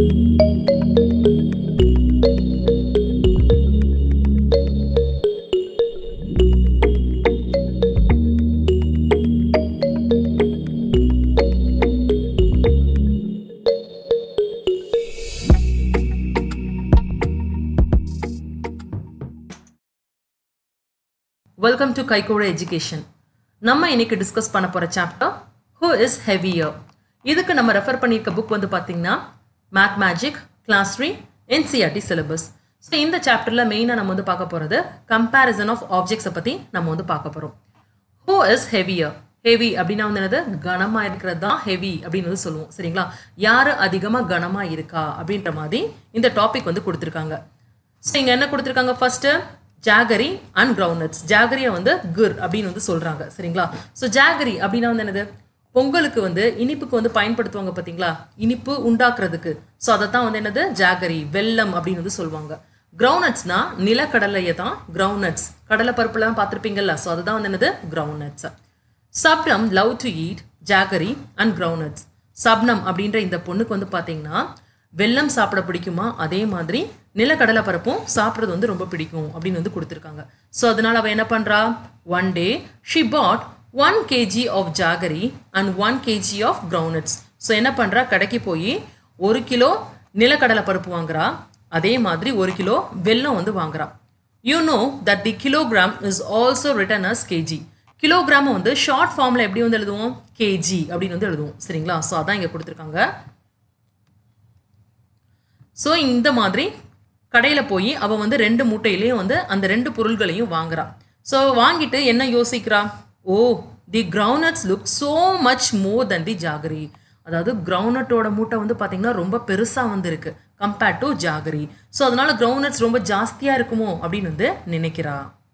Welcome to கைகோட education நம்ம இன்னைக்கு discuss பண்ண போகிற சாப்டர் ஹூ இஸ் ஹெவியர் இதுக்கு நம்ம ரெஃபர் பண்ணியிருக்க புக் வந்து பார்த்தீங்கன்னா math magic class three NCERT syllabus so இந்த சாப்டரில் மெயினாக நம்ம வந்து பார்க்க போகிறது கம்பேரிசன் ஆஃப் ஆப்ஜெக்ட்ஸை பற்றி நம்ம வந்து பார்க்க போகிறோம் ஹூ இஸ் ஹெவியர் ஹெவி அப்படின்னா வந்து என்னது கனமாக இருக்கிறது தான் ஹெவி அப்படின்னு வந்து சொல்லுவோம் சரிங்களா யார் அதிகமாக கனமாக இருக்கா அப்படின்ற மாதிரி இந்த டாபிக் வந்து கொடுத்துருக்காங்க ஸோ இங்கே என்ன கொடுத்துருக்காங்க ஃபர்ஸ்ட்டு ஜாகரி அண்ட் கிரவுண்ட்நட்ஸ் ஜாகரியை வந்து குர் அப்படின்னு வந்து சொல்கிறாங்க சரிங்களா ஸோ ஜாகரி அப்படின்னா வந்து என்னது பொங்கலுக்கு வந்து இனிப்புக்கு வந்து பயன்படுத்துவாங்க பார்த்தீங்களா இனிப்பு உண்டாக்குறதுக்கு ஸோ அதை தான் வந்து என்னது ஜாகரி வெல்லம் அப்படின்னு வந்து சொல்லுவாங்க கிரவுண்ட்நட்ஸ்னா நிலக்கடலையை தான் கிரவுண்ட்நட்ஸ் கடலை பருப்புலாம் பார்த்துருப்பீங்கல்ல ஸோ அதுதான் வந்து என்னது groundnuts Shabnam love to eat jaggery and groundnuts Shabnam அப்படின்ற இந்த பொண்ணுக்கு வந்து பார்த்தீங்கன்னா வெல்லம் சாப்பிட பிடிக்குமா அதே மாதிரி நிலக்கடலை பருப்பும் சாப்பிட்றது வந்து ரொம்ப பிடிக்கும் அப்படின்னு வந்து கொடுத்துருக்காங்க ஸோ அதனால அவள் என்ன பண்ணுறா one day she bought one KG of jaggery and one KG of groundnuts so என்ன பண்ணுறா கடைக்கு போய் ஒரு கிலோ நிலக்கடலை பருப்பு வாங்குறா அதே மாதிரி ஒரு கிலோ வெல்லம் வந்து வாங்குறா you know that the kilogram is also written as KG கிலோகிராமை வந்து ஷார்ட் ஃபார்மில் எப்படி வந்து எழுதுவோம் கேஜி அப்படின்னு வந்து எழுதுவோம் சரிங்களா ஸோ அதான் இங்கே கொடுத்துருக்காங்க ஸோ இந்த மாதிரி கடையில் போய் அவள் வந்து ரெண்டு மூட்டையிலையும் வந்து அந்த ரெண்டு பொருள்களையும் வாங்குறா ஸோ வாங்கிட்டு என்ன யோசிக்கிறா oh the groundnuts look so much more than the jaggery அதாவது கிரவுண்ட்நட்டோட மூட்டை வந்து பார்த்தீங்கன்னா ரொம்ப பெருசாக வந்து இருக்கு கம்பேர்ட் டு ஜாகரி ஸோ அதனால கிரவுண்ட்நட்ஸ் ரொம்ப ஜாஸ்தியாக இருக்குமோ அப்படின்னு வந்து நினைக்கிறா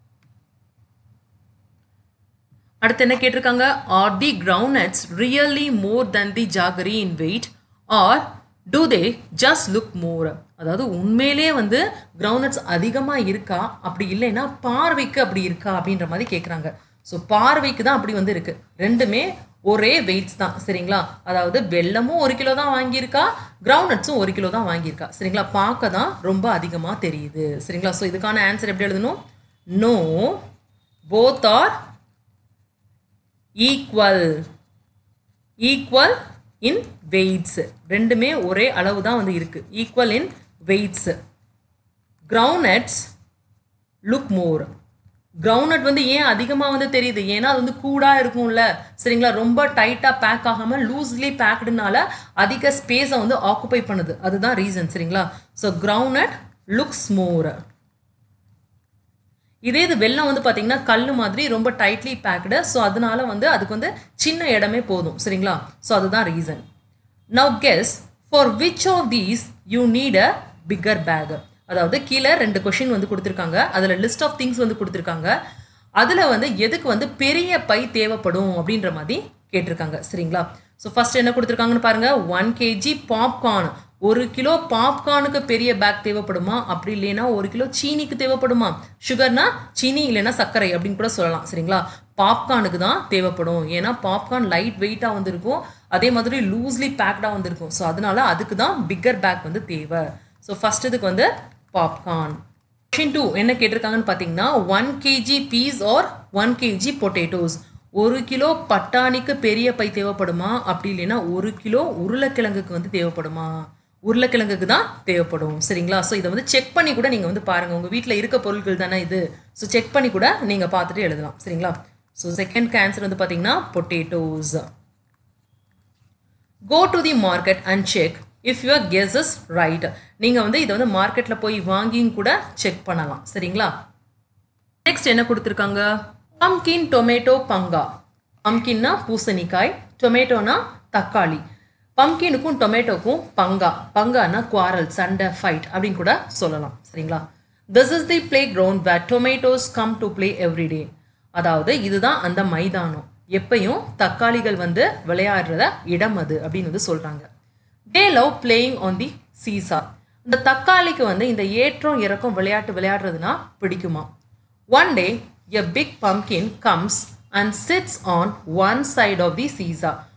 அடுத்து என்ன கேட்டிருக்காங்க are the groundnuts really more than the jaggery in weight or do they just look more அதாவது உண்மையிலே வந்து கிரவுண்ட்நட்ஸ் அதிகமாக இருக்கா அப்படி இல்லைன்னா பார்வைக்கு அப்படி இருக்கா அப்படின்ற மாதிரி கேட்குறாங்க ஸோ பார்வைக்கு தான் அப்படி வந்து இருக்கு ரெண்டுமே ஒரே வெயிட்ஸ் தான் சரிங்களா அதாவது வெள்ளமும் ஒரு கிலோ தான் வாங்கியிருக்கா கிரவுண்ட்நட்ஸும் ஒரு கிலோ தான் வாங்கியிருக்கா சரிங்களா பார்க்க தான் ரொம்ப அதிகமாக தெரியுது சரிங்களா ஸோ இதுக்கான ஆன்சர் எப்படி எழுதணும் no both are equal equal in weights ரெண்டுமே ஒரே அளவு தான் வந்து இருக்கு equal in weights groundnuts look more groundnut வந்து ஏன் அதிகமாக வந்து தெரியுது ஏன்னா அது வந்து கூடாக இருக்கும்ல சரிங்களா ரொம்ப டைட்டாக பேக் ஆகாமல் லூஸ்லி பேக்டுனால அதிக ஸ்பேஸை வந்து ஆக்குப்பை பண்ணுது அதுதான் ரீசன் சரிங்களா ஸோ கிரவுண்ட்நட் லுக்ஸ் மோர் இதே இது வெள்ளம் வந்து பார்த்தீங்கன்னா கல் மாதிரி ரொம்ப டைட்லி பேக்டு ஸோ அதனால வந்து அதுக்கு வந்து சின்ன இடமே போதும் சரிங்களா ஸோ அதுதான் reason now guess for which of these you need a bigger bag அதாவது கீழே ரெண்டு கொஷின் வந்து கொடுத்துருக்காங்க அதில் லிஸ்ட் ஆஃப் திங்ஸ் வந்து கொடுத்துருக்காங்க அதில் வந்து எதுக்கு வந்து பெரிய பை தேவைப்படும் அப்படின்ற மாதிரி கேட்டிருக்காங்க சரிங்களா ஸோ ஃபர்ஸ்ட் என்ன கொடுத்துருக்காங்கன்னு பாருங்க ஒன் கேஜி பாப்கார்ன் ஒரு கிலோ பாப்கார்னுக்கு பெரிய பேக் தேவைப்படுமா அப்படி இல்லைன்னா ஒரு கிலோ சீனிக்கு தேவைப்படுமா சுகர்னா சீனி இல்லைன்னா சர்க்கரை அப்படின்னு கூட சொல்லலாம் சரிங்களா பாப்கார்னுக்கு தான் தேவைப்படும் ஏன்னா பாப்கார்ன் லைட் வெயிட்டாக வந்திருக்கும் அதே மாதிரி லூஸ்லி பேக்டாக வந்திருக்கும் ஸோ அதனால அதுக்கு தான் பிக்கர் பேக் வந்து தேவை ஸோ ஃபர்ஸ்ட் இதுக்கு வந்து பாப்கார்ன் கொஷின் டூ என்ன கேட்டிருக்காங்கன்னு பார்த்தீங்கன்னா one KG peas or one KG potatoes ஒரு கிலோ பட்டாணிக்கு பெரிய பை தேவைப்படுமா அப்படி இல்லைன்னா ஒரு கிலோ உருளைக்கிழங்குக்கு வந்து தேவைப்படுமா உருளைக்கிழங்குக்கு தான் தேவைப்படும் சரிங்களா ஸோ இதை வந்து செக் பண்ணி கூட நீங்கள் வந்து பாருங்கள் உங்கள் வீட்டில் இருக்க பொருட்கள் தானே இது ஸோ செக் பண்ணி கூட நீங்கள் பார்த்துட்டு எழுதலாம் சரிங்களா ஸோ செகண்ட் ஆன்சர் வந்து பார்த்தீங்கன்னா potatoes go to the market and check if your guess is right நீங்கள் வந்து இதை வந்து மார்க்கெட்டில் போய் வாங்கியும் கூட செக் பண்ணலாம் சரிங்களா நெக்ஸ்ட் என்ன கொடுத்துருக்காங்க பம்கின் டொமேட்டோ பங்கா பம்கின்னா பூசணிக்காய் டொமேட்டோனா தக்காளி பம்கினுக்கும் டொமேட்டோக்கும் பங்கா பங்கானா குவாரல் சண்டை ஃபைட் அப்படின்னு கூட சொல்லலாம் சரிங்களா this is the playground where tomatoes come to play everyday அதாவது இதுதான் அந்த மைதானம் எப்பயும் தக்காளிகள் வந்து விளையாடுறத இடம் அது அப்படின்னு வந்து சொல்கிறாங்க they love playing on the seesaw இந்த தக்காளிக்கு வந்து இந்த ஏற்றம் இறக்கம் விளையாட்டு விளையாடுறதுனா பிடிக்குமா one day a big pumpkin comes and sits on one side of the seesaw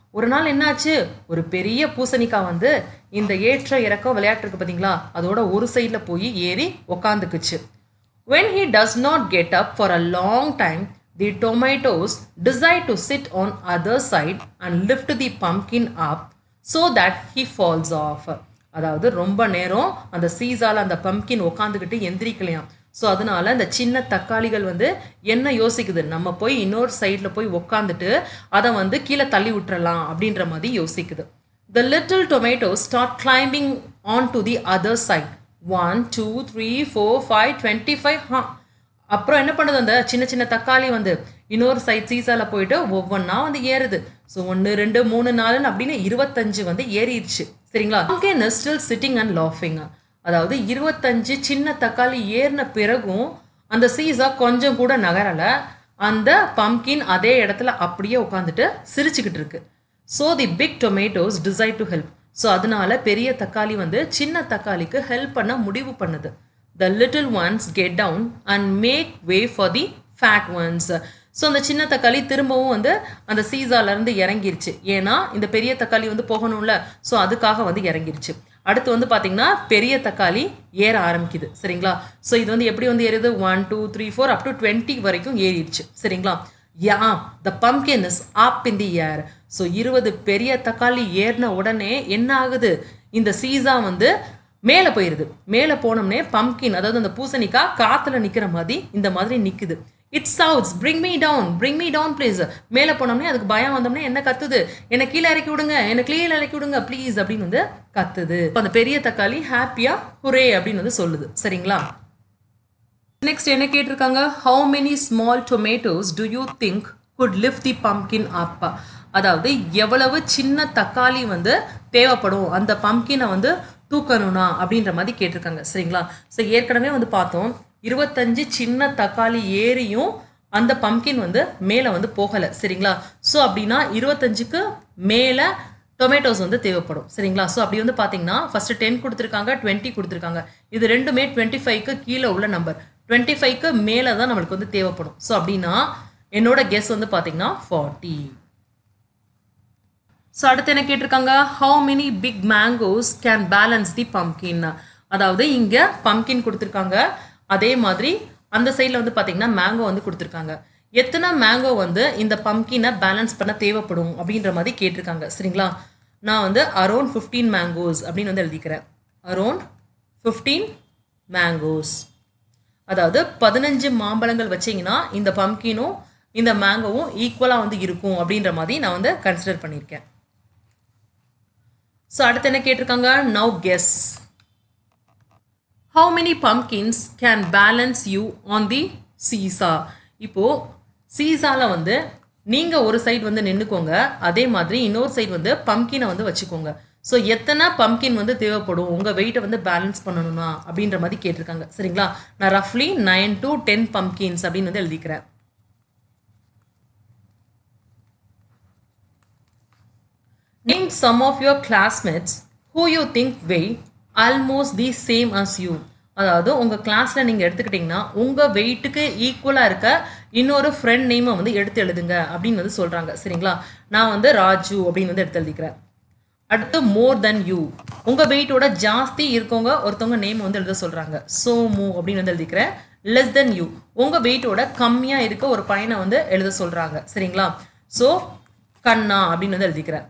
ஒரு நாள் என்னாச்சு ஒரு பெரிய பூசணிக்காய் வந்து இந்த ஏற்ற இறக்கம் விளையாட்டு இருக்கு பார்த்தீங்களா அதோட ஒரு சைடில் போய் ஏறி உக்காந்துக்குச்சு When he does not get up for a long time, the tomatoes decide to sit on other side and lift the pumpkin up so that he falls off. அதாவது ரொம்ப நேரம் அந்த சீசால அந்த பம்கின் உக்காந்துக்கிட்டு எந்திரிக்கலையாம் ஸோ அதனால அந்த சின்ன தக்காளிகள் வந்து என்ன யோசிக்குது நம்ம போய் இன்னொரு சைடில் போய் உக்காந்துட்டு அதை வந்து கீழே தள்ளி விட்டுறலாம் அப்படின்ற மாதிரி யோசிக்குது The little tomatoes start climbing onto the other side. One two three four five twenty five ஹா அப்புறம் என்ன பண்ணுது அந்த சின்ன சின்ன தக்காளி வந்து இன்னொரு சைட் சீசால போயிட்டு ஒவ்வொன்றா வந்து ஏறுது ஸோ ஒன்று ரெண்டு மூணு நாலுன்னு அப்படின்னு இருபத்தஞ்சு வந்து ஏறிடுச்சு சரிங்களா pumpkin is still sitting and லாஃபிங் அதாவது இருபத்தஞ்சு சின்ன தக்காளி ஏறின பிறகும் அந்த சீசா கொஞ்சம் கூட நகரலை அந்த பம்கின் அதே இடத்துல அப்படியே உட்காந்துட்டு சிரிச்சுக்கிட்டு இருக்கு so the big tomatoes decide to help so அதனால பெரிய தக்காளி வந்து சின்ன தக்காளிக்கு ஹெல்ப் பண்ண முடிவு பண்ணுது the little ones get down and make way for the fat ones so அந்த சின்ன தக்காளி திரும்பவும் வந்து அந்த சீசாலேருந்து இறங்கிருச்சு ஏன்னா இந்த பெரிய தக்காளி வந்து போகணும்ல ஸோ அதுக்காக வந்து இறங்கிருச்சு அடுத்து வந்து பார்த்தீங்கன்னா பெரிய தக்காளி ஏற ஆரம்பிக்குது சரிங்களா ஸோ இது வந்து எப்படி வந்து ஏறுது one two three four up to twenty வரைக்கும் ஏறிடுச்சு சரிங்களா yeah the pumpkin is up in the air so இருபது பெரிய தக்காளி ஏறின உடனே என்ன ஆகுது இந்த சீசா வந்து மேலே போயிடுது மேலே போனோம்னே பம்கின் அதாவது அந்த பூசணிக்காய் காற்றுல நிற்கிற மாதிரி இந்த மாதிரி நிற்குது it's shouts bring me down bring me down please மேலே போனோம்னே அதுக்கு பயம் வந்தோம்னே என்ன கத்துது என்னை கீழே இறக்கி விடுங்க என்னை கீழே இறக்கி விடுங்க ப்ளீஸ் அப்படின்னு வந்து கத்துது அப்ப அந்த பெரிய தக்காளி ஹாப்பியா ஹுரே அப்படின்னு வந்து சொல்லுது சரிங்களா நெக்ஸ்ட் என்ன கேட்டிருக்காங்க how many small tomatoes do you think could lift the pumpkin up அதாவது எவ்வளவு சின்ன தக்காளி வந்து தேவைப்படும் அந்த பம்கினை வந்து தூக்கணும்னா அப்படின்ற மாதிரி கேட்டிருக்காங்க சரிங்களா ஸோ ஏற்கனவே வந்து பார்த்தோம் இருபத்தஞ்சு சின்ன தக்காளி ஏறியும் அந்த பம்கின் வந்து மேலே வந்து போகலை சரிங்களா ஸோ அப்படின்னா இருபத்தஞ்சுக்கு மேலே டொமேட்டோஸ் வந்து தேவைப்படும் சரிங்களா ஸோ அப்படி வந்து பார்த்தீங்கன்னா ஃபர்ஸ்ட் டென் கொடுத்துருக்காங்க டுவெண்ட்டி கொடுத்துருக்காங்க இது ரெண்டுமே டுவெண்ட்டி ஃபைவ்க்கு கீழே உள்ள நம்பர் டுவெண்ட்டி ஃபைவ்க்கு மேலே தான் நம்மளுக்கு வந்து தேவைப்படும் ஸோ அப்படின்னா என்னோட கெஸ் வந்து பார்த்தீங்கன்னா ஃபார்ட்டி ஸோ அடுத்து என்ன கேட்டிருக்காங்க how many big mangoes can balance the pumpkin அதாவது இங்கே பம்கின் கொடுத்துருக்காங்க அதே மாதிரி அந்த சைடில் வந்து பார்த்தீங்கன்னா மேங்கோ வந்து கொடுத்துருக்காங்க எத்தனை மேங்கோ வந்து இந்த பம்கினை பேலன்ஸ் பண்ண தேவைப்படும் அப்படின்ற மாதிரி கேட்டிருக்காங்க சரிங்களா நான் வந்து அரௌண்ட் ஃபிஃப்டீன் மேங்கோஸ் அப்படின்னு வந்து எழுதிக்கிறேன் அரௌண்ட் ஃபிஃப்டீன் மேங்கோஸ் அதாவது பதினஞ்சு மாம்பழங்கள் வச்சிங்கன்னா இந்த பம்கினும் இந்த மேங்கோவும் ஈக்குவலாக வந்து இருக்கும் அப்படின்ற மாதிரி நான் வந்து கன்சிடர் பண்ணியிருக்கேன் ஸோ அடுத்து என்ன கேட்டிருக்காங்க now guess how many pumpkins can balance you on the seesaw இப்போ சீசால வந்து நீங்க ஒரு சைடு வந்து நின்றுக்கோங்க அதே மாதிரி இன்னொரு சைடு வந்து பம்கினை வந்து வச்சுக்கோங்க ஸோ எத்தனை பம்கின் வந்து தேவைப்படும் உங்கள் வெயிட்டை வந்து பேலன்ஸ் பண்ணணும்னா அப்படின்ற மாதிரி கேட்டிருக்காங்க சரிங்களா நான் ரஃப்லி நைன் டு டென் பம்கின்ஸ் அப்படின்னு வந்து எழுதிக்கிறேன் Name some of your classmates who you think weigh almost the same as you. அதாவது உங்கள் கிளாஸில் நீங்கள் எடுத்துக்கிட்டிங்கன்னா உங்கள் வெயிட்டுக்கு ஈக்குவலாக இருக்க இன்னொரு ஃப்ரெண்ட் நேமை வந்து எடுத்து எழுதுங்க அப்படின்னு வந்து சொல்கிறாங்க சரிங்களா நான் வந்து ராஜு அப்படின்னு வந்து எடுத்து எழுதிக்கிறேன் அடுத்து மோர் தென் யூ உங்கள் வெயிட்டோட ஜாஸ்தி இருக்கவங்க ஒருத்தவங்க நேம் வந்து எழுத சொல்கிறாங்க சோமு அப்படின்னு வந்து எழுதிக்கிறேன் லெஸ் தென் யூ உங்கள் வெயிட்டோட கம்மியாக இருக்க ஒரு பையனை வந்து எழுத சொல்கிறாங்க சரிங்களா ஸோ கண்ணா அப்படின்னு வந்து எழுதிக்கிறேன்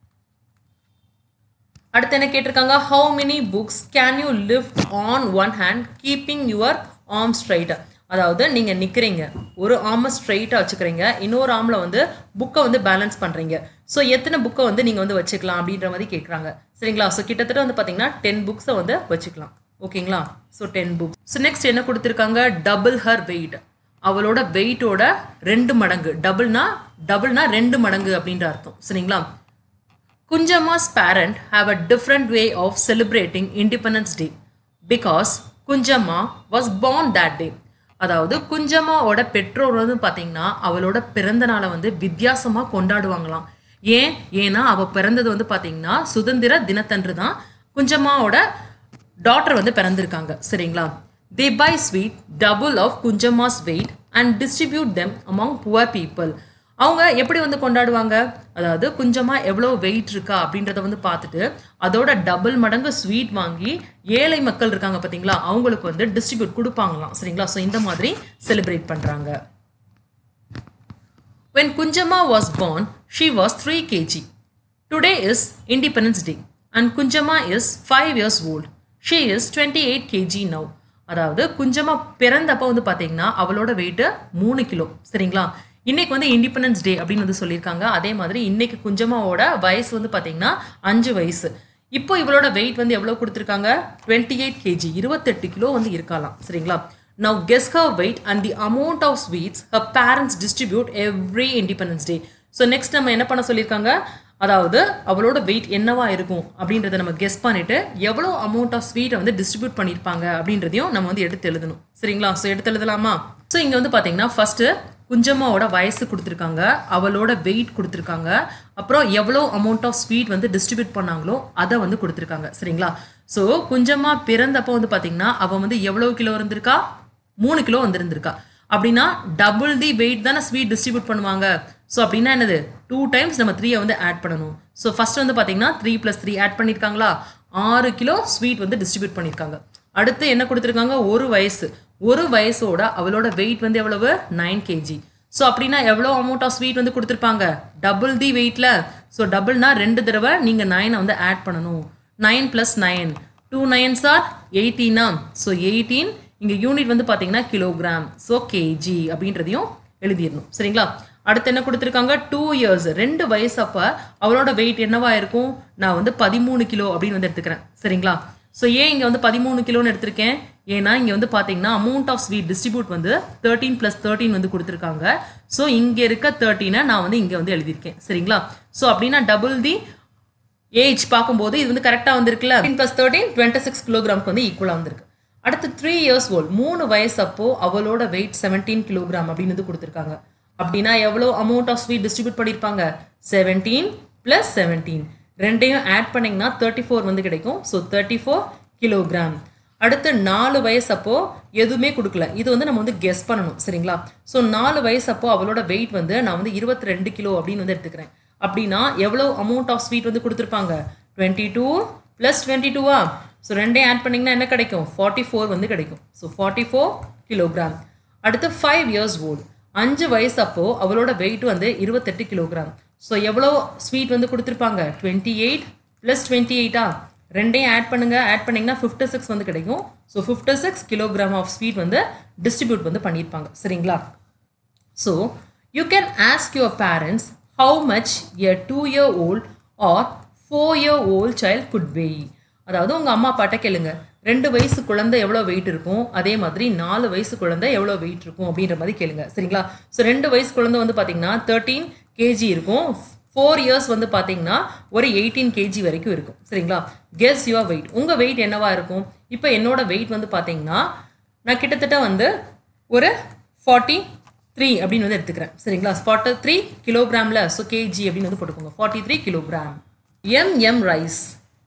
அடுத்து என்ன கேட்டிருக்காங்க how many books can you lift on one hand keeping your arm straight அதாவது நீங்கள் நிற்கிறீங்க ஒரு ஆர்மை ஸ்ட்ரைட்டாக வச்சுக்கிறீங்க இன்னொரு ஆர்மில் வந்து புக்கை வந்து பேலன்ஸ் பண்ணுறீங்க ஸோ எத்தனை புக்கை வந்து நீங்கள் வந்து வச்சுக்கலாம் அப்படின்ற மாதிரி கேட்குறாங்க சரிங்களா ஸோ கிட்டத்தட்ட வந்து பார்த்தீங்கன்னா டென் புக்ஸை வந்து வச்சுக்கலாம் ஓகேங்களா so ten books so next என்ன கொடுத்துருக்காங்க டபுள் ஹர் வெயிட் அவளோட வெயிட்டோட ரெண்டு மடங்கு டபுள்னா டபுள்னா ரெண்டு மடங்கு அப்படின்ற அர்த்தம் சரிங்களா Kunjama's parents have a different way of celebrating Independence Day because Kunjama was born that day. அதாவது குஞ்சம்மாவோட பெற்றோர் வந்து பார்த்தீங்கன்னா அவளோட பிறந்த நாளை வந்து வித்தியாசமாக கொண்டாடுவாங்களாம் ஏன் ஏன்னா அவள் பிறந்தது வந்து பார்த்தீங்கன்னா சுதந்திர தினத்தன்று தான் குஞ்சம்மாவோட டாட்டர் வந்து பிறந்திருக்காங்க சரிங்களா they buy sweet double of Kunjamma's weight and distribute them among poor people அவங்க எப்படி வந்து கொண்டாடுவாங்க அதாவது கொஞ்சமாக எவ்வளோ வெயிட் இருக்கா அப்படின்றத வந்து பார்த்துட்டு அதோட டபுள் மடங்கு ஸ்வீட் வாங்கி ஏழை மக்கள் இருக்காங்க பார்த்தீங்களா அவங்களுக்கு வந்து டிஸ்ட்ரிபியூட் கொடுப்பாங்களாம் சரிங்களா ஸோ இந்த மாதிரி செலிப்ரேட் பண்ணுறாங்க When Kunjama was born, she was 3 kg. Today is Independence Day and Kunjama is 5 years old. She is 28 kg now. அதாவது குஞ்சமா பிறந்தப்ப வந்து பார்த்தீங்கன்னா அவளோட வெயிட்டு மூணு கிலோ சரிங்களா இன்னைக்கு வந்து இண்டிபெண்டன்ஸ் டே அப்படின்னு வந்து சொல்லியிருக்காங்க அதே மாதிரி இன்னைக்கு குஞ்சமாவோட வயசு வந்து பார்த்தீங்கன்னா அஞ்சு வயசு இப்போ இவளோட வெயிட் வந்து எவ்வளோ கொடுத்துருக்காங்க டுவெண்ட்டி எயிட் கேஜி இருபத்தெட்டு கிலோ வந்து இருக்கலாம் சரிங்களா Now guess her weight and the amount of sweets her parents distribute every Independence Day. So next நம்ம என்ன பண்ண சொல்லியிருக்காங்க அதாவது அவளோட வெயிட் என்னவா இருக்கும் அப்படின்றத நம்ம கெஸ் பண்ணிட்டு எவ்வளோ அமௌண்ட் ஆஃப் ஸ்வீட்டை வந்து டிஸ்ட்ரிபியூட் பண்ணியிருப்பாங்க அப்படின்றதையும் நம்ம வந்து எடுத்து எழுதணும் சரிங்களா ஸோ எடுத்து எழுதலாமா ஸோ இங்கே வந்து பார்த்தீங்கன்னா ஃபர்ஸ்ட் குஞ்சம்மாவோட வயசு கொடுத்துருக்காங்க அவளோட வெயிட் கொடுத்துருக்காங்க அப்புறம் எவ்வளோ அமௌண்ட் ஆஃப் ஸ்வீட் வந்து டிஸ்ட்ரிபியூட் பண்ணாங்களோ அதை வந்து கொடுத்துருக்காங்க சரிங்களா ஸோ குஞ்சம்மா பிறந்தப்போ வந்து பார்த்தீங்கன்னா அவள் வந்து எவ்வளோ கிலோ இருந்திருக்கா மூணு கிலோ வந்திருந்திருக்கா அப்படின்னா டபுள் தி வெயிட் தானே ஸ்வீட் டிஸ்ட்ரிபியூட் பண்ணுவாங்க ஸோ அப்படின்னா என்னது டூ டைம்ஸ் நம்ம த்ரீயை வந்து ஆட் பண்ணணும் ஸோ ஃபர்ஸ்ட் வந்து பார்த்தீங்கன்னா த்ரீ ப்ளஸ் த்ரீ ஆட் பண்ணியிருக்காங்களா ஆறு கிலோ ஸ்வீட் வந்து டிஸ்ட்ரிபியூட் பண்ணியிருக்காங்க அடுத்து என்ன கொடுத்துருக்காங்க ஒரு வயசு ஒரு வயசோட அவளோட வெயிட் வந்து எவ்வளவு நைன் கேஜி ஸோ அப்படின்னா எவ்வளோ அமௌண்ட் ஆஃப் ஸ்வீட் வந்து கொடுத்துருப்பாங்க டபுள் தி வெயிட்ல ஸோ டபுள்னா ரெண்டு தடவை நீங்கள் நைனை வந்து ஆட் பண்ணணும் nine plus nine two nines are எயிட்டீனா ஸோ எயிட்டீன் இங்கே யூனிட் வந்து பார்த்தீங்கன்னா கிலோகிராம் ஸோ கேஜி அப்படின்றதையும் எழுதிடணும் சரிங்களா அடுத்து என்ன கொடுத்துருக்காங்க டூ இயர்ஸ் ரெண்டு வயசு அப்போ அவளோட வெயிட் என்னவா இருக்கும் நான் வந்து பதிமூணு கிலோ அப்படின்னு வந்து எடுத்துக்கிறேன் சரிங்களா ஸோ ஏன் இங்கே வந்து பதிமூணு கிலோன்னு எடுத்திருக்கேன் ஏன்னா இங்கே வந்து பார்த்தீங்கன்னா அமௌண்ட் ஆஃப் ஸ்வீட் டிஸ்ட்ரிபியூட் வந்து தேர்ட்டீன் ப்ளஸ் தேர்ட்டின் வந்து கொடுத்துருக்காங்க ஸோ இங்கே இருக்க தேர்ட்டினை நான் வந்து இங்கே வந்து எழுதியிருக்கேன் சரிங்களா ஸோ அப்படின்னா டபுள் தி ஏஜ் பார்க்கும்போது இது வந்து கரெக்டாக வந்திருக்குல்ல ப்ளஸ் தேர்ட்டின் டுவெண்ட்டி சிக்ஸ் கிலோகிராம்க்கு வந்து ஈக்குவலாக வந்திருக்கு அடுத்து த்ரீ இயர்ஸ் ஓல்ட் மூணு வயசு அப்போ அவளோட வெயிட் செவன்டீன் கிலோகிராம் அப்படின்னு வந்து கொடுத்துருக்காங்க அப்படின்னா எவ்வளோ அமௌண்ட் ஆஃப் ஸ்வீட் டிஸ்ட்ரிபியூட் பண்ணியிருப்பாங்க செவன்டீன் ப்ளஸ் செவன்டீன் ரெண்டையும் ஆட் பண்ணிங்கன்னா தேர்ட்டி ஃபோர் வந்து கிடைக்கும் ஸோ தேர்ட்டி ஃபோர் கிலோகிராம் அடுத்து நாலு வயசு அப்போ எதுவுமே கொடுக்கல இது வந்து நம்ம வந்து கெஸ் பண்ணணும் சரிங்களா ஸோ நாலு வயசு அப்போ அவளோட வெயிட் வந்து நான் வந்து இருபத்தி ரெண்டு கிலோ அப்படின்னு வந்து எடுத்துக்கிறேன் அப்படின்னா எவ்வளோ அமௌண்ட் ஆஃப் ஸ்வீட் வந்து கொடுத்துருப்பாங்க டுவெண்ட்டி டூ ப்ளஸ் டுவெண்ட்டி டூவா ஸோ ரெண்டையும் ஆட் பண்ணிங்கன்னா என்ன கிடைக்கும் ஃபார்ட்டி ஃபோர் வந்து கிடைக்கும் ஸோ ஃபார்ட்டி ஃபோர் கிலோகிராம் அடுத்து ஃபைவ் இயர்ஸ் ஓல்டு அஞ்சு வயசு அப்போ அவளோட வெயிட் வந்து இருபத்தெட்டு கிலோகிராம் ஸோ எவ்வளோ ஸ்வீட் வந்து கொடுத்துருப்பாங்க டுவெண்ட்டி எயிட் ப்ளஸ் டுவெண்ட்டி எயிட்டா ரெண்டையும் ஆட் பண்ணுங்க ஆட் பண்ணிங்கன்னா ஃபிஃப்டி சிக்ஸ் வந்து கிடைக்கும் so fifty six kilogram of sweet வந்து டிஸ்ட்ரிபியூட் வந்து பண்ணியிருப்பாங்க சரிங்களா so you can ask your parents how much a two year old or four year old child could weigh அதாவது உங்கள் அம்மா அப்பாட்ட கேளுங்க ரெண்டு வயசு குழந்தை எவ்வளோ வெயிட் இருக்கும் அதே மாதிரி நாலு வயசு குழந்தை எவ்வளோ வெயிட் இருக்கும் அப்படின்ற மாதிரி கேளுங்க சரிங்களா ஸோ ரெண்டு வயசு குழந்தை வந்து பார்த்தீங்கன்னா தேர்ட்டீன் கேஜி இருக்கும் ஃபோர் இயர்ஸ் வந்து பார்த்தீங்கன்னா ஒரு எயிட்டீன் கேஜி வரைக்கும் இருக்கும் சரிங்களா கெஸ் யுவர் வெயிட் உங்கள் வெயிட் என்னவா இருக்கும் இப்போ என்னோட வெயிட் வந்து பார்த்தீங்கன்னா நான் கிட்டத்தட்ட வந்து ஒரு ஃபார்ட்டி த்ரீ அப்படின்னு வந்து எடுத்துக்கிறேன் சரிங்களா ஃபார்ட்டி த்ரீ கிலோகிராமில் ஸோ கேஜி அப்படின்னு வந்து போட்டுக்கோங்க forty three kilogram M M rice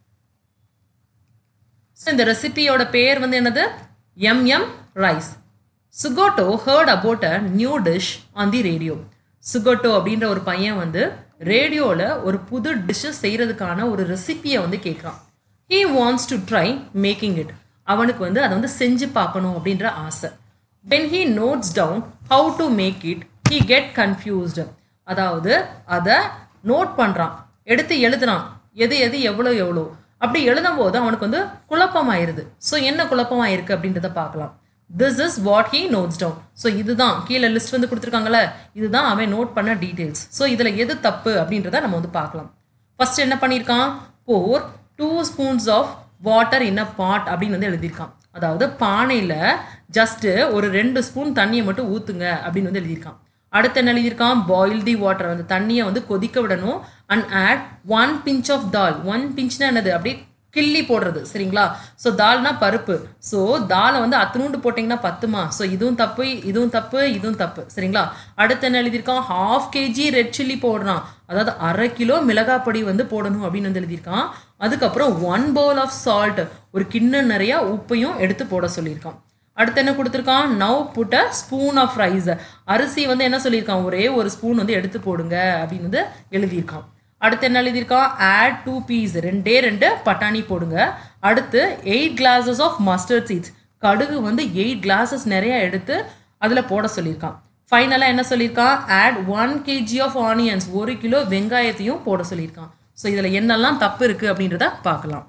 so இந்த ரெசிபியோட பேர் வந்து என்னது M M rice Sukoto heard about a new dish on the radio Sukoto அப்படின்ற ஒரு பையன் வந்து ரேடியோவில் ஒரு புது டிஷ்ஷை செய்கிறதுக்கான ஒரு ரெசிபியை வந்து கேட்குறான் he wants to try making it அவனுக்கு வந்து அதை வந்து செஞ்சு பார்க்கணும் அப்படின்ற ஆசை when he notes down how to make it he get confused அதாவது அதை நோட் பண்ணுறான் எடுத்து எழுதுறான் எது எது எவ்வளோ எவ்வளோ அப்படி எழுதும் போது அவனுக்கு வந்து குழப்பமாயிருது ஸோ என்ன குழப்பமாயிருக்கு அப்படின்றத பார்க்கலாம் this is what he notes down so இதுதான் கீழே லிஸ்ட் வந்து கொடுத்துருக்காங்களே இதுதான் அவன் நோட் பண்ண டீட்டெயில்ஸ் ஸோ இதில் எது தப்பு அப்படின்றத நம்ம வந்து பார்க்கலாம் ஃபர்ஸ்ட் என்ன பண்ணியிருக்கான் pour two spoons of water in a pot அப்படின்னு வந்து எழுதியிருக்கான் அதாவது பானையில் ஜஸ்ட்டு ஒரு ரெண்டு ஸ்பூன் தண்ணியை மட்டும் ஊற்றுங்க அப்படின்னு வந்து எழுதியிருக்கான் அடுத்து என்ன எழுதியிருக்கான் பாயில் தி வாட்டர் அந்த தண்ணியை வந்து கொதிக்க விடணும் and add one pinch of dal one பிஞ்ச்னா என்னது அப்படியே கிள்ளி போடுறது சரிங்களா ஸோ தால்னா பருப்பு ஸோ தாலை வந்து அத்தனூண்டு போட்டிங்கன்னா பத்துமா ஸோ இதுவும் தப்பு இதுவும் தப்பு இதுவும் தப்பு சரிங்களா அடுத்து என்ன எழுதியிருக்கான் ஹாஃப் கேஜி ரெட் சில்லி போடுறான் அதாவது அரை கிலோ மிளகாய் பொடி வந்து போடணும் அப்படின்னு வந்து எழுதியிருக்கான் அதுக்கப்புறம் ஒன் பவுல் ஆஃப் சால்ட் ஒரு கிண்ணம் நிறைய உப்பையும் எடுத்து போட சொல்லியிருக்கான் அடுத்து என்ன கொடுத்துருக்கான் now put a spoon of rice அரிசி வந்து என்ன சொல்லியிருக்கான் ஒரே ஒரு ஸ்பூன் வந்து எடுத்து போடுங்க அப்படின்னு வந்து எழுதியிருக்கான் அடுத்து என்ன எழுதியிருக்கான் ஆட் டூ பீஸ் ரெண்டே ரெண்டு பட்டாணி போடுங்க அடுத்து eight glasses of mustard seeds கடுகு வந்து எயிட் கிளாஸஸ் நிறைய எடுத்து அதில் போட சொல்லியிருக்கான் ஃபைனலாக என்ன சொல்லியிருக்கான் add one KG of onions ஒரு கிலோ வெங்காயத்தையும் போட சொல்லியிருக்கான் ஸோ இதில் என்னெல்லாம் தப்பு இருக்குது அப்படின்றத பார்க்கலாம்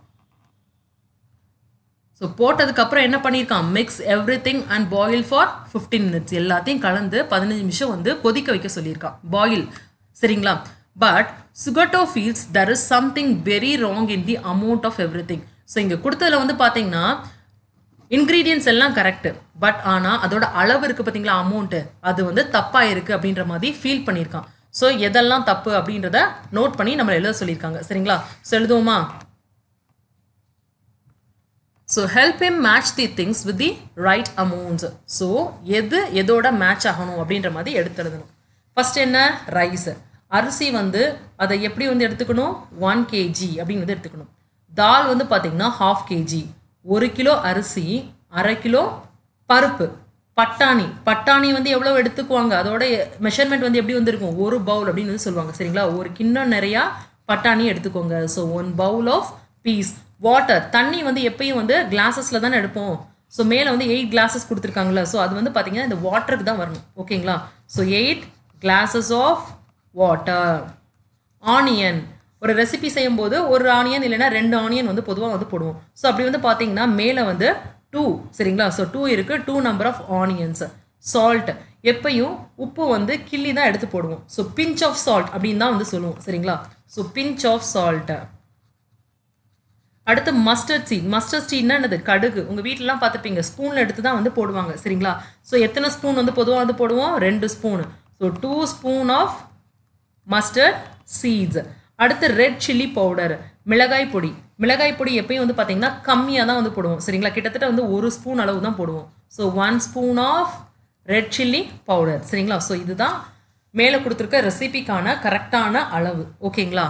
ஸோ போட்டதுக்கப்புறம் என்ன பண்ணியிருக்கான் mix everything and boil for fifteen minutes எல்லாத்தையும் கலந்து பதினஞ்சு நிமிஷம் வந்து கொதிக்க வைக்க சொல்லியிருக்கான் பாயில் சரிங்களா but Sugato feels there is something very wrong in the amount of everything so இங்கே கொடுத்ததுல வந்து பார்த்தீங்கன்னா இன்க்ரீடியன்ஸ் எல்லாம் கரெக்டு பட் ஆனால் அதோட அளவு இருக்குது பார்த்தீங்களா அமௌண்ட்டு அது வந்து தப்பாக இருக்குது அப்படின்ற மாதிரி ஃபீல் பண்ணியிருக்கான் ஸோ எதெல்லாம் தப்பு அப்படின்றத நோட் பண்ணி நம்ம எழுத சொல்லியிருக்காங்க சரிங்களா ஸோ எழுதுவோமா so help him match the things with the right amounts so எது எதோட மேட்ச் ஆகணும் அப்படின்ற மாதிரி எடுத்து எழுதணும் ஃபர்ஸ்ட் என்ன ரைஸ் அரிசி வந்து அதை எப்படி வந்து எடுத்துக்கணும் ஒன் கேஜி அப்படின்னு வந்து எடுத்துக்கணும் தால் வந்து பார்த்தீங்கன்னா ஹாஃப் கேஜி ஒரு கிலோ அரிசி அரை கிலோ பருப்பு பட்டாணி பட்டாணி வந்து எவ்வளோ எடுத்துக்குவாங்க அதோட மெஷர்மெண்ட் வந்து எப்படி வந்து இருக்கும் ஒரு பவுல் அப்படின்னு வந்து சொல்லுவாங்க சரிங்களா ஒரு கிண்ணம் நிறையா பட்டாணி எடுத்துக்கோங்க so one bowl of peas water தண்ணி வந்து எப்பயும் வந்து கிளாஸஸில் தானே எடுப்போம் ஸோ மேலே வந்து எயிட் கிளாஸஸ் கொடுத்துருக்காங்களா ஸோ அது வந்து பார்த்தீங்கன்னா இந்த வாட்டருக்கு தான் வரணும் ஓகேங்களா so eight glasses of water onion ஒரு ரெசிபி செய்யும்போது ஒரு ஆனியன் இல்லைன்னா ரெண்டு ஆனியன் வந்து பொதுவாக வந்து போடுவோம் ஸோ அப்படி வந்து பார்த்தீங்கன்னா மேலே வந்து டூ சரிங்களா ஸோ டூ இருக்குது two number of onions salt எப்பயும் உப்பு வந்து கிள்ளி தான் எடுத்து போடுவோம் ஸோ பிஞ்ச் ஆஃப் சால்ட் அப்படின்னு தான் வந்து சொல்லுவோம் சரிங்களா ஸோ பிஞ்ச் ஆஃப் சால்ட் அடுத்து மஸ்டர்ட் சீட் மஸ்டர்ட் சீட்னா என்னது கடுகு உங்கள் வீட்டிலலாம் பார்த்துப்பீங்க ஸ்பூனில் எடுத்து தான் வந்து போடுவாங்க சரிங்களா ஸோ எத்தனை ஸ்பூன் வந்து பொதுவாக வந்து போடுவோம் ரெண்டு spoon so two spoon of mustard seeds அடுத்து ரெட் சில்லி பவுடர் மிளகாய் பொடி மிளகாய் பொடி எப்பயும் வந்து பார்த்தீங்கன்னா கம்மியாக தான் வந்து போடுவோம் சரிங்களா கிட்டத்தட்ட வந்து ஒரு ஸ்பூன் அளவு தான் போடுவோம் so one spoon of red chilli powder சரிங்களா ஸோ இதுதான் மேலே கொடுத்துருக்க ரெசிபிக்கான கரெக்டான அளவு ஓகேங்களா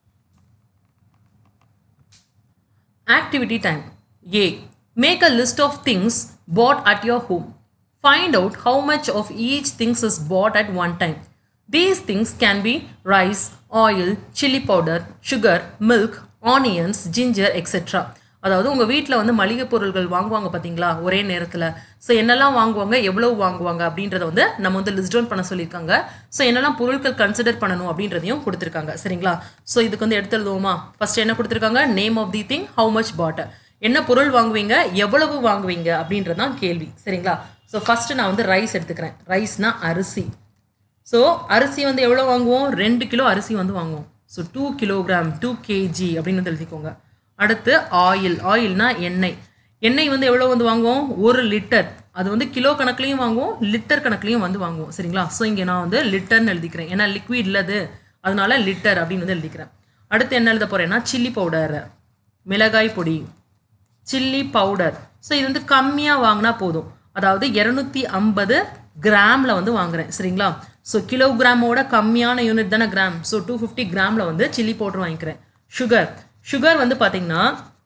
Activity time. A. Make a list of things bought at your home. Find out how much of each things is bought at one time. These things can be rice, oil, chili powder, sugar, milk, onions, ginger, etc. அதாவது உங்கள் வீட்டில் வந்து மளிகை பொருட்கள் வாங்குவாங்க பார்த்தீங்களா ஒரே நேரத்தில் ஸோ என்னெல்லாம் வாங்குவாங்க எவ்வளவு வாங்குவாங்க அப்படின்றத வந்து நம்ம வந்து லிஸ்ட் டவுன் பண்ண சொல்லியிருக்காங்க ஸோ என்னெல்லாம் பொருட்கள் கன்சிடர் பண்ணணும் அப்படின்றதையும் கொடுத்துருக்காங்க சரிங்களா ஸோ இதுக்கு வந்து எடுத்து எழுதுவோமா ஃபர்ஸ்ட் என்ன கொடுத்துருக்காங்க name of the thing how much bought என்ன பொருள் வாங்குவீங்க எவ்வளவு வாங்குவீங்க அப்படின்றது தான் கேள்வி சரிங்களா ஸோ ஃபர்ஸ்ட் நான் வந்து ரைஸ் எடுத்துக்கிறேன் ரைஸ்னா அரிசி ஸோ அரிசி வந்து எவ்வளோ வாங்குவோம் ரெண்டு கிலோ அரிசி வந்து வாங்குவோம் so two kilogram two KG அப்படின்னு வந்து எழுதிக்கோங்க அடுத்து ஆயில் ஆயில்னா எண்ணெய் எண்ணெய் வந்து எவ்வளோ வந்து வாங்குவோம் ஒரு லிட்டர் அது வந்து கிலோ கணக்குலையும் வாங்குவோம் லிட்டர் கணக்குலையும் வந்து வாங்குவோம் சரிங்களா ஸோ இங்கே நான் வந்து லிட்டர்னு எழுதிக்கிறேன் ஏன்னா லிக்விட் இல்லது அதனால லிட்டர் அப்படின்னு வந்து எழுதிக்கிறேன் அடுத்து என்ன எழுத போகிறேன்னா சில்லி பவுடர் மிளகாய் பொடி சில்லி பவுடர் ஸோ இது வந்து கம்மியாக வாங்கினா போதும் அதாவது இரநூத்தி ஐம்பது கிராமில் வந்து வாங்குறேன் சரிங்களா ஸோ கிலோகிராமோட கம்மியான யூனிட் தானே கிராம் ஸோ டூ ஃபிஃப்டி கிராமில் வந்து சில்லி பவுடர் வாங்கிக்கிறேன் சுகர் சுகர் வந்து பார்த்தீங்கன்னா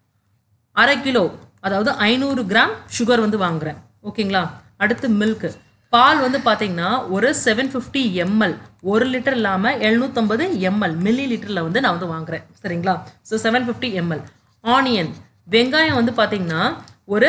அரை கிலோ அதாவது ஐநூறு கிராம் சுகர் வந்து வாங்குறேன் ஓகேங்களா அடுத்து மில்க் பால் வந்து பார்த்தீங்கன்னா ஒரு செவன் ஃபிஃப்டி எம்எல் ஒரு லிட்டர் இல்லாமல் எழுநூற்றம்பது எம்எல் மில்லி லிட்டரில் வந்து நான் வந்து வாங்குறேன் சரிங்களா so seven fifty ML onion வெங்காயம் வந்து பார்த்தீங்கன்னா ஒரு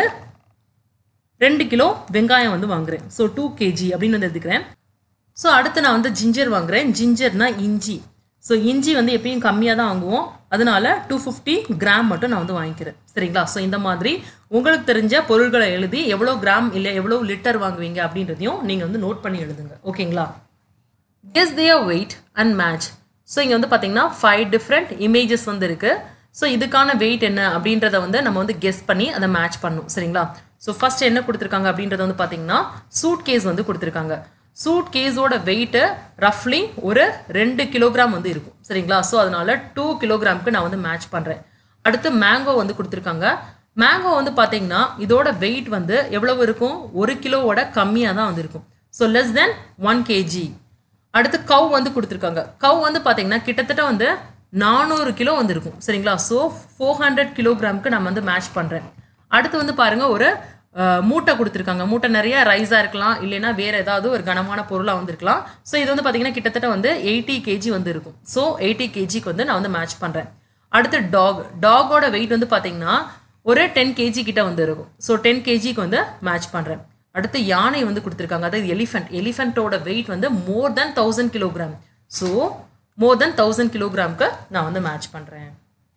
ரெண்டு கிலோ வெங்காயம் வந்து வாங்குறேன் ஸோ டூ கேஜி அப்படின்னு வந்து எடுத்துக்கிறேன் ஸோ அடுத்து நான் வந்து ஜிஞ்சர் வாங்குறேன் ஜிஞ்சர்னா இஞ்சி ஸோ இஞ்சி வந்து எப்பயும் கம்மியாக தான் வாங்குவோம் அதனால டூ ஃபிஃப்டி கிராம் மட்டும் நான் வந்து வாங்கிக்கிறேன் சரிங்களா ஸோ இந்த மாதிரி உங்களுக்கு தெரிஞ்ச பொருள்களை எழுதி எவ்வளோ கிராம் இல்லை எவ்வளோ லிட்டர் வாங்குவீங்க அப்படின்றதையும் நீங்கள் வந்து நோட் பண்ணி எழுதுங்க ஓகேங்களா guess their weight and match so இங்கே வந்து பார்த்தீங்கன்னா ஃபைவ் டிஃப்ரெண்ட் இமேஜஸ் வந்து இருக்குது ஸோ இதுக்கான வெயிட் என்ன அப்படின்றத வந்து நம்ம வந்து கெஸ் பண்ணி அதை மேட்ச் பண்ணணும் சரிங்களா ஸோ ஃபர்ஸ்ட் என்ன கொடுத்துருக்காங்க அப்படின்றத வந்து பார்த்தீங்கன்னா சூட் கேஸ் வந்து கொடுத்துருக்காங்க சூட் கேஸோட வெயிட்டு ரஃப்லி ஒரு ரெண்டு கிலோகிராம் வந்து இருக்கும் சரிங்களா ஸோ அதனால டூ கிலோகிராமுக்கு நான் வந்து மேட்ச் பண்ணுறேன் அடுத்து மேங்கோ வந்து கொடுத்துருக்காங்க மேங்கோ வந்து பார்த்தீங்கன்னா இதோட வெயிட் வந்து எவ்வளவு இருக்கும் ஒரு கிலோவோட கம்மியாக தான் வந்து இருக்கும் so less than one KG அடுத்து கவ் வந்து கொடுத்துருக்காங்க கவ் வந்து பார்த்தீங்கன்னா கிட்டத்தட்ட வந்து நானூறு கிலோ வந்து இருக்கும் சரிங்களா ஸோ ஃபோர் ஹண்ட்ரட் கிலோகிராமுக்கு நான் வந்து மேட்ச் பண்ணுறேன் அடுத்து வந்து பாருங்க ஒரு அஹ், மூட்டை கொடுத்துருக்காங்க மூட்டை நிறைய ரைஸாக இருக்கலாம் இல்லைன்னா வேறு ஏதாவது ஒரு கனமான பொருளாக வந்திருக்கலாம் ஸோ இது வந்து பார்த்தீங்கன்னா கிட்டத்தட்ட வந்து எயிட்டி கேஜி வந்து இருக்கும் ஸோ எயிட்டி கேஜிக்கு வந்து நான் வந்து மேட்ச் பண்ணுறேன் அடுத்து டாக் டாகோட வெயிட் வந்து பார்த்தீங்கன்னா ஒரு டென் கேஜி கிட்ட வந்து இருக்கும் ஸோ டென் கேஜிக்கு வந்து மேட்ச் பண்ணுறேன் அடுத்து யானை வந்து கொடுத்துருக்காங்க அதாவது எலிஃபென்ட் எலிஃபென்ட்டோட வெயிட் வந்து more than thousand kilogram so more than thousand கிலோகிராம்க்கு நான் வந்து மேட்ச் பண்ணுறேன்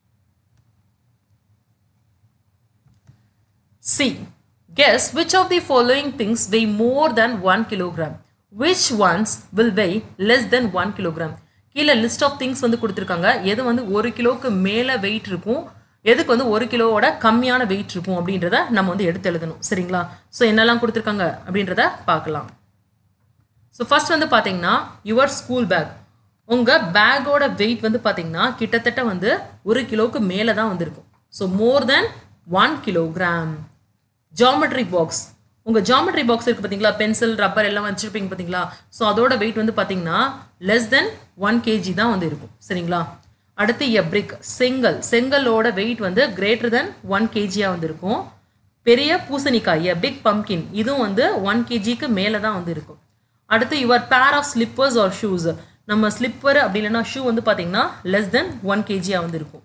C. Guess which of the following things weigh more than 1 kilogram. Which ones will weigh less than 1 kilogram. கீழே லிஸ்ட் ஆஃப் திங்ஸ் வந்து கொடுத்துருக்காங்க எது வந்து ஒரு கிலோவுக்கு மேலே வெயிட் இருக்கும் எதுக்கு வந்து ஒரு கிலோவோட கம்மியான வெயிட் இருக்கும் அப்படின்றத நம்ம வந்து எடுத்து எழுதணும் சரிங்களா ஸோ என்னெல்லாம் கொடுத்துருக்காங்க அப்படின்றத பார்க்கலாம் ஸோ ஃபர்ஸ்ட் வந்து பார்த்தீங்கன்னா யுவர் ஸ்கூல் பேக் உங்கள் பேக்கோட வெயிட் வந்து பார்த்தீங்கன்னா கிட்டத்தட்ட வந்து ஒரு கிலோவுக்கு மேலே தான் வந்திருக்கும் so more than one kilogram geometry box உங்கள் ஜாமெட்ரி பாக்ஸ் இருக்குது பார்த்தீங்களா பென்சில் ரப்பர் எல்லாம் வச்சுருப்பீங்க பார்த்தீங்களா ஸோ அதோட வெயிட் வந்து பார்த்தீங்கன்னா லெஸ் தென் ஒன் கேஜி தான் வந்து இருக்கும் சரிங்களா அடுத்து எ பிரிக் செங்கல் செங்கலோட வெயிட் வந்து கிரேட்டர் தென் ஒன் கேஜியாக வந்து இருக்கும் பெரிய பூசணிக்காய் எ பிக் பம்கின் இதுவும் வந்து ஒன் கேஜிக்கு மேலே தான் வந்து இருக்கும் அடுத்து your pair of slippers or shoes நம்ம ஸ்லிப்பர் அப்படி இல்லைன்னா ஷூ வந்து பார்த்தீங்கன்னா லெஸ் தென் ஒன் கேஜியாக வந்து இருக்கும்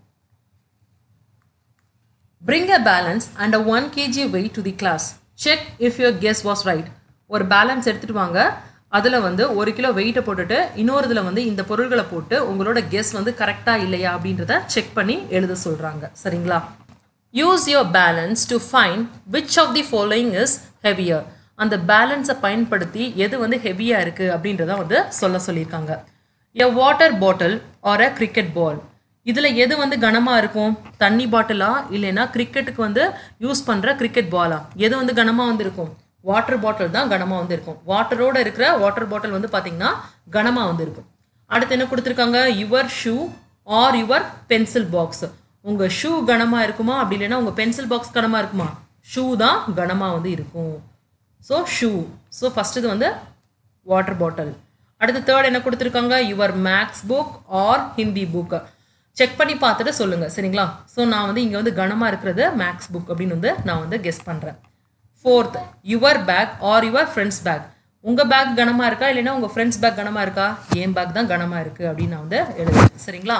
Bring a balance and a 1 kg weight to the class. Check if your guess was right. ஒரு பேலன்ஸ் எடுத்துட்டு வாங்க அதில் வந்து ஒரு கிலோ வெயிட்டை போட்டுட்டு இன்னொரு இதில் வந்து இந்த பொருள்களை போட்டு உங்களோட கெஸ் வந்து கரெக்டாக இல்லையா அப்படின்றத செக் பண்ணி எழுத சொல்கிறாங்க சரிங்களா use your balance to find which of the following is heavier அந்த பேலன்ஸை பயன்படுத்தி எது வந்து ஹெவியாக இருக்குது அப்படின்றத வந்து சொல்ல சொல்லியிருக்காங்க a water bottle or a cricket ball இதில் எது வந்து கனமாக இருக்கும் தண்ணி பாட்டிலா இல்லைன்னா கிரிக்கெட்டுக்கு வந்து யூஸ் பண்ணுற கிரிக்கெட் பாலா எது வந்து கனமாக வந்து இருக்கும் வாட்டர் பாட்டில் தான் கனமாக வந்து இருக்கும் வாட்டரோட இருக்கிற வாட்டர் பாட்டில் வந்து பார்த்தீங்கன்னா கனமாக வந்து இருக்கும் அடுத்து என்ன கொடுத்துருக்காங்க your shoe or your pencil box உங்கள் ஷூ கனமாக இருக்குமா அப்படி இல்லைன்னா உங்கள் பென்சில் பாக்ஸ் கனமாக இருக்குமா ஷூ தான் கனமாக வந்து இருக்கும் ஸோ ஷூ ஸோ ஃபஸ்ட் இது வந்து வாட்டர் பாட்டில் அடுத்து தேர்ட் என்ன கொடுத்துருக்காங்க your maths book or Hindi book check பண்ணி பார்த்துட்டு சொல்லுங்கள் சரிங்களா ஸோ நான் வந்து இங்கே வந்து கனமாக இருக்கிறது மேக்ஸ் புக் அப்படின்னு வந்து நான் வந்து கெஸ் பண்ணுறேன் fourth your bag or your friend's bag உங்கள் பேக் கனமாக இருக்கா இல்லைன்னா உங்கள் ஃப்ரெண்ட்ஸ் பேக் கனமாக இருக்கா என் பேக் தான் கனமாக இருக்குது அப்படின்னு நான் வந்து எழுதுறேன் சரிங்களா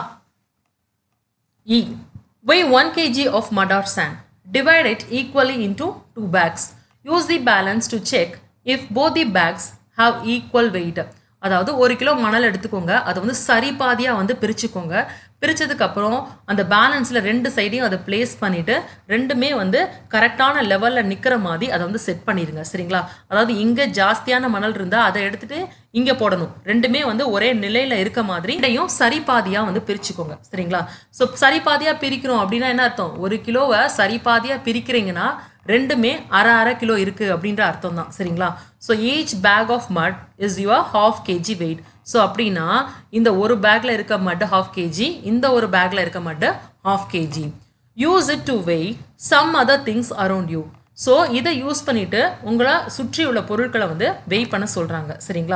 E. Weigh 1 kg of mud or sand. Divide it equally into two bags. Use the balance to check if both the bags have equal weight. அதாவது ஒரு கிலோ மணல் எடுத்துக்கோங்க அதை வந்து சரி பாதியாக வந்து பிரிச்சுக்கோங்க பிரிச்சதுக்கப்புறம் அந்த பேலன்ஸில் ரெண்டு சைடையும் அதை பிளேஸ் பண்ணிவிட்டு ரெண்டுமே வந்து கரெக்டான லெவலில் நிற்கிற மாதிரி அதை வந்து செட் பண்ணிடுங்க சரிங்களா அதாவது இங்கே ஜாஸ்தியான மணல் இருந்தால் அதை எடுத்துகிட்டு இங்கே போடணும் ரெண்டுமே வந்து ஒரே நிலையில் இருக்க மாதிரி இதையும் சரி பாதியாக வந்து பிரிச்சுக்கோங்க சரிங்களா ஸோ சரி பாதியாக பிரிக்கிறோம் அப்படின்னா என்ன அர்த்தம் ஒரு கிலோவை சரி பாதியாக பிரிக்கிறீங்கன்னா ரெண்டுமே அரை அரை கிலோ இருக்குது அப்படின்ற அர்த்தம் தான் சரிங்களா so each bag of mud is your half KG weight so அப்படின்னா இந்த ஒரு பேக்கில் இருக்க மட் ஹாஃப் கேஜி இந்த ஒரு பேக்கில் இருக்க mud half KG use it to weigh some other things around you so இதை யூஸ் பண்ணிவிட்டு உங்களை சுற்றி உள்ள பொருட்களை வந்து வெய் பண்ண சொல்கிறாங்க சரிங்களா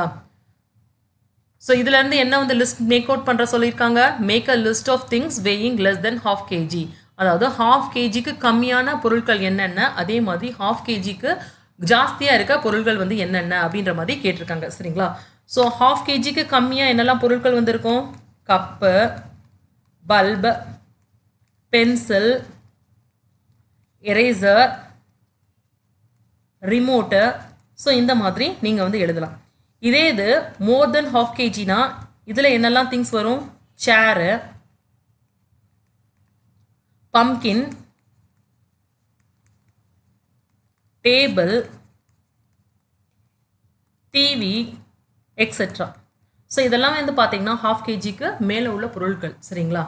ஸோ இதுலேருந்து என்ன வந்து லிஸ்ட் மேக் அவுட் பண்ணுற சொல்லியிருக்காங்க make a list of things weighing less than half KG அதாவது ஹாஃப் கேஜிக்கு கம்மியான பொருட்கள் என்னென்ன அதே மாதிரி ஹாஃப் கேஜிக்கு ஜாஸ்தியாக இருக்க பொருட்கள் வந்து என்னென்ன அப்படின்ற மாதிரி கேட்டிருக்காங்க சரிங்களா ஸோ ஹாஃப் கேஜிக்கு கம்மியாக என்னெல்லாம் பொருட்கள் வந்திருக்கும் cup bulb pencil eraser remote so இந்த மாதிரி நீங்கள் வந்து எழுதலாம் இதே இது மோர் தென் ஹாஃப் கேஜினா இதில் என்னெல்லாம் திங்ஸ் வரும் chair pumpkin table TV etcetera so இதெல்லாம் வந்து பார்த்தீங்கன்னா ஹாஃப் கேஜிக்கு மேலே உள்ள பொருட்கள் சரிங்களா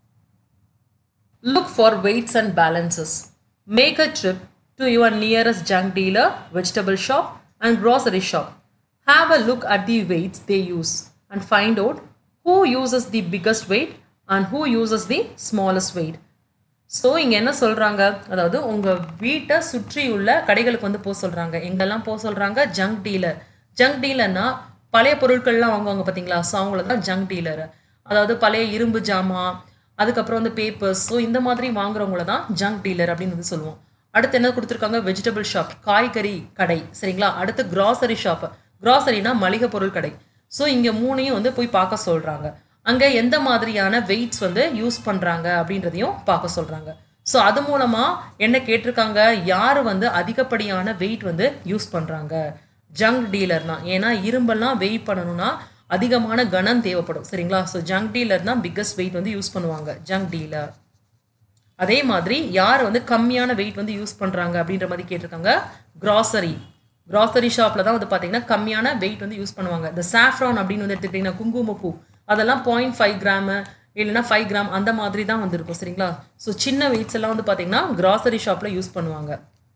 Look for weights and balances. Make a trip to your nearest junk dealer, vegetable shop, and grocery shop. Have a look at the weights they use and find out who uses the biggest weight and who uses the smallest weight. So இங்கே என்ன சொல்கிறாங்க அதாவது உங்கள் வீட்டை சுற்றி உள்ள கடைகளுக்கு வந்து போக சொல்கிறாங்க எங்கெல்லாம் போக சொல்கிறாங்க ஜங்க் டீலர் ஜங்க் டீலர்னா பழைய பொருட்கள்லாம் வாங்குவாங்க பார்த்தீங்களா ஸோ அவங்கள தான் ஜங்க் டீலர் அதாவது பழைய இரும்பு ஜாமான் அதுக்கப்புறம் வந்து பேப்பர்ஸ் ஸோ இந்த மாதிரி வாங்குறவங்கள தான் ஜங்க் டீலர் அப்படின்னு வந்து சொல்லுவோம் அடுத்து என்ன கொடுத்துருக்காங்க வெஜிடபிள் ஷாப் காய்கறி கடை சரிங்களா அடுத்து கிராசரி ஷாப் கிராசரினா மளிகை பொருள் கடை ஸோ இங்கே மூணையும் வந்து போய் பார்க்க சொல்கிறாங்க அங்கே எந்த மாதிரியான வெயிட்ஸ் வந்து யூஸ் பண்ணுறாங்க அப்படின்றதையும் பார்க்க சொல்கிறாங்க ஸோ அது மூலமாக என்ன கேட்டிருக்காங்க யார் வந்து அதிகப்படியான வெயிட் வந்து யூஸ் பண்ணுறாங்க ஜங்க் டீலர்னா ஏன்னா இரும்பெல்லாம் வெயிட் பண்ணணும்னா அதிகமான கனம் தேவைப்படும் சரிங்களா ஸோ ஜங்க் டீலர் தான் பிக்கஸ்ட் வெயிட் வந்து யூஸ் பண்ணுவாங்க ஜங்க் டீலர் அதே மாதிரி யார் வந்து கம்மியான வெயிட் வந்து யூஸ் பண்ணுறாங்க அப்படின்ற மாதிரி கேட்டிருக்காங்க கிராசரி கிராசரி ஷாப்பில் தான் வந்து பார்த்தீங்கன்னா கம்மியான வெயிட் வந்து யூஸ் பண்ணுவாங்க இந்த சாஃப்ரான் அப்படின்னு வந்து எடுத்துக்கிட்டிங்கன்னா குங்குமப்பூ அதெல்லாம் பாயிண்ட் ஃபைவ் கிராமு இல்லைன்னா ஃபைவ் கிராம் அந்த மாதிரி தான் வந்து இருக்கும் சரிங்களா ஸோ சின்ன வெயிட்ஸ் எல்லாம் வந்து பார்த்தீங்கன்னா கிராசரி ஷாப்பில் யூஸ் பண்ணுவாங்க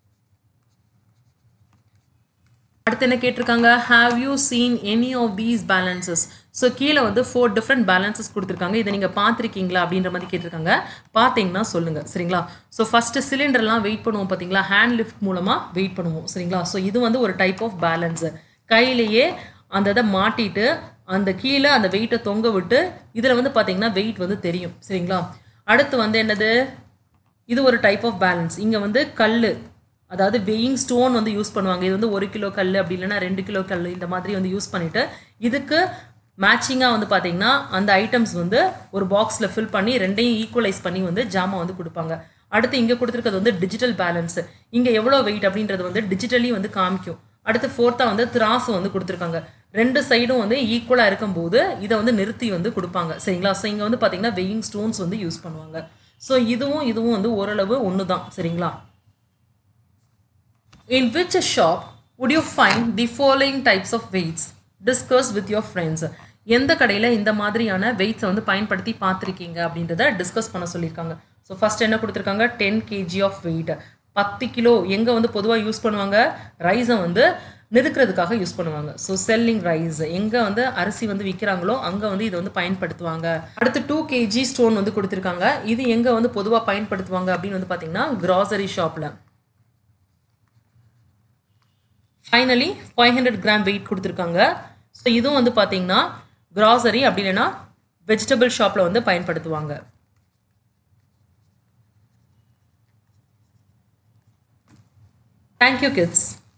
அடுத்து என்ன கேட்டிருக்காங்க have you seen any of these balances so கீழே வந்து ஃபோர் டிஃப்ரெண்ட் பேலன்சஸ் கொடுத்துருக்காங்க இதை நீங்கள் பார்த்துருக்கீங்களா அப்படின்ற மாதிரி கேட்டிருக்காங்க பார்த்தீங்கன்னா சொல்லுங்கள் சரிங்களா ஸோ ஃபஸ்ட்டு சிலிண்டர்லாம் வெயிட் பண்ணுவோம் பார்த்தீங்களா ஹேண்ட் லிஃப்ட் மூலமாக வெயிட் பண்ணுவோம் சரிங்களா ஸோ இது வந்து ஒரு டைப் ஆஃப் பேலன்ஸு கையிலேயே அந்த இதை மாட்டிட்டு அந்த கீழே அந்த வெயிட்டை தொங்க விட்டு இதில் வந்து பார்த்தீங்கன்னா வெயிட் வந்து தெரியும் சரிங்களா அடுத்து வந்து என்னது இது ஒரு டைப் ஆஃப் பேலன்ஸ் இங்கே வந்து கல் அதாவது வெயிங் ஸ்டோன் வந்து யூஸ் பண்ணுவாங்க இது வந்து ஒரு கிலோ கல் அப்படி இல்லைன்னா ரெண்டு கிலோ கல் இந்த மாதிரி வந்து யூஸ் பண்ணிட்டு இதுக்கு மேட்சிங்காக வந்து பார்த்தீங்கன்னா அந்த ஐட்டம்ஸ் வந்து ஒரு பாக்ஸில் ஃபில் பண்ணி ரெண்டையும் ஈக்குவலைஸ் பண்ணி வந்து ஜாமான் வந்து கொடுப்பாங்க அடுத்து இங்கே கொடுத்துருக்கிறது வந்து டிஜிட்டல் பேலன்ஸ் இங்கே எவ்வளோ வெயிட் அப்படின்றது வந்து டிஜிட்டலி வந்து காமிக்கும் அடுத்து ஃபோர்த்தாக வந்து திராசு வந்து கொடுத்துருக்காங்க ரெண்டு சைடும் வந்து ஈக்குவலாக இருக்கும்போது இதை வந்து நிறுத்தி வந்து கொடுப்பாங்க சரிங்களா ஸோ இங்கே வந்து பார்த்தீங்கன்னா வெயிங் ஸ்டோன்ஸ் வந்து யூஸ் பண்ணுவாங்க ஸோ இதுவும் இதுவும் வந்து ஓரளவு ஒன்று தான் சரிங்களா In which shop would you find the following types of weights? Discuss with your friends. எந்த கடையில் இந்த மாதிரியான வெயிட்ஸை வந்து பயன்படுத்தி பார்த்துருக்கீங்க அப்படின்றத டிஸ்கஸ் பண்ண சொல்லியிருக்காங்க ஸோ ஃபஸ்ட் என்ன கொடுத்துருக்காங்க டென் கேஜி ஆஃப் வெயிட் பத்து கிலோ எங்கே வந்து பொதுவாக யூஸ் பண்ணுவாங்க ரைஸை வந்து நிறுக்கிறதுக்காக யூஸ் பண்ணுவாங்க ஸோ செல்லிங் ரைஸ் எங்கே வந்து அரிசி வந்து விற்கிறாங்களோ அங்கே வந்து இதை வந்து பயன்படுத்துவாங்க அடுத்து டூ கேஜி ஸ்டோன் வந்து கொடுத்துருக்காங்க இது எங்கே வந்து பொதுவாக பயன்படுத்துவாங்க அப்படின்னு வந்து பார்த்தீங்கன்னா கிராசரி ஷாப்பில் finally five hundred gram weight கொடுத்துருக்காங்க ஸோ இதுவும் வந்து பார்த்தீங்கன்னா கிராசரி அப்படி இல்லைன்னா வெஜிடபிள் ஷாப்பில் வந்து பயன்படுத்துவாங்க தேங்க்யூ கிட்ஸ்